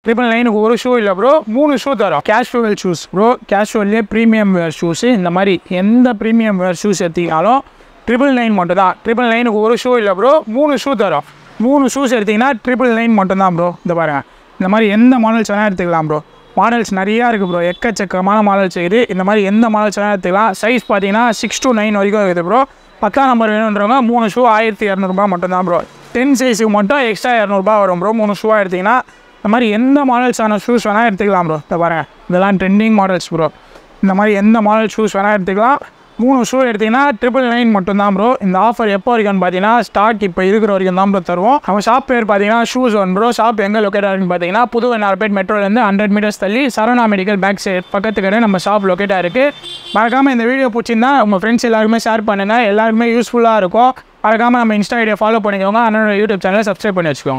triple நைனுக்கு ஒரு shoe இல்லை ப்ரோ மூணு ஷூ தரோம் கேஷுவல் ஷூஸ் ப்ரோ கேஷுவல்லே ப்ரீமியம் வேர் ஷூஸு இந்த மாதிரி எந்த ப்ரீமியம் வேர் ஷூஸ் எடுத்தீங்கனாலும் ட்ரிபிள் நைன் மட்டும் தான் ட்ரிபிள் நைனுக்கு ஒரு ஷூ இல்லை ப்ரோ மூணு ஷூ தரோம் மூணு ஷூஸ் எடுத்தீங்கன்னா ட்ரிபிள் நைன் மட்டும் தான் ப்ரோ இந்த பாருங்க இந்த மாதிரி எந்த மாடல்ஸ் வேணால் எடுத்துக்கலாம் ப்ரோ மாடல்ஸ் நிறையா இருக்குது ப்ரோ எக்கச்சக்கமான மாடல்ஸ் இருக்குது இந்த மாதிரி எந்த மாடல்ஸ் வேணால் எடுத்துக்கலாம் சைஸ் பார்த்தீங்கன்னா சிக்ஸ் to நைன் வரைக்கும் இருக்குது ப்ரோ பத்தாம் நம்பர் வேணுன்றவங்க மூணு ஷூ ஆயிரத்தி இரநூறுபா மட்டும்தான் ப்ரோ டென் சைஸுக்கு மட்டும் எக்ஸ்ட்ரா இரநூறுபா வரும் ப்ரோ மூணு ஷூவாக எடுத்திங்கன்னா இந்த மாதிரி எந்த மாடல்ஸான ஷூஸ் வேணால் எடுத்துக்கலாம் ப்ரோ இந்த பாருங்க இதெல்லாம் ட்ரெண்டிங் மாடல்ஸ் ப்ரோ இந்த மாதிரி எந்த மாடல் ஷூஸ் வேணால் எடுத்துக்கலாம் மூணு ஷூ எடுத்தீங்கன்னா ட்ரிபிள் நைன் மட்டும் தான் ப்ரோ இந்த ஆஃபர் எப்போ வரைக்கும்னு பார்த்தீங்கன்னா ஸ்டார்ட் இப்போ இருக்கிற வரைக்கும் தான் ப்ரோ தருவோம் நம்ம ஷாப் பேர் பார்த்தீங்கன்னா ஷூஸ் ஒன் ப்ரோ ஷாப் எங்கே லொக்கேட் ஆகுன்னு பார்த்தீங்கன்னா புது நார்பேட் மெட்ரோலேருந்து ஹண்ட்ரட் மீட்டர்ஸ் தள்ளி சரவணா மெடிக்கல் பேக் சைட் பக்கத்து கடை நம்ம ஷாப் லொக்கேட் ஆயிருக்கு மறக்காமல் இந்த வீடியோ பிடிச்சிருந்தா உங்கள் ஃப்ரெண்ட்ஸ் எல்லாருமே ஷேர் பண்ணுங்கள் எல்லாருமே யூஸ்ஃபுல்லாக இருக்கும் மறக்காமல் நம்ம இன்ஸ்டா ஐடியா ஃபாலோ பண்ணிக்கோங்க அண்ணனோட யூடியூப் சேனலை சப்ஸ்கிரைப் பண்ணி வச்சுக்கோங்க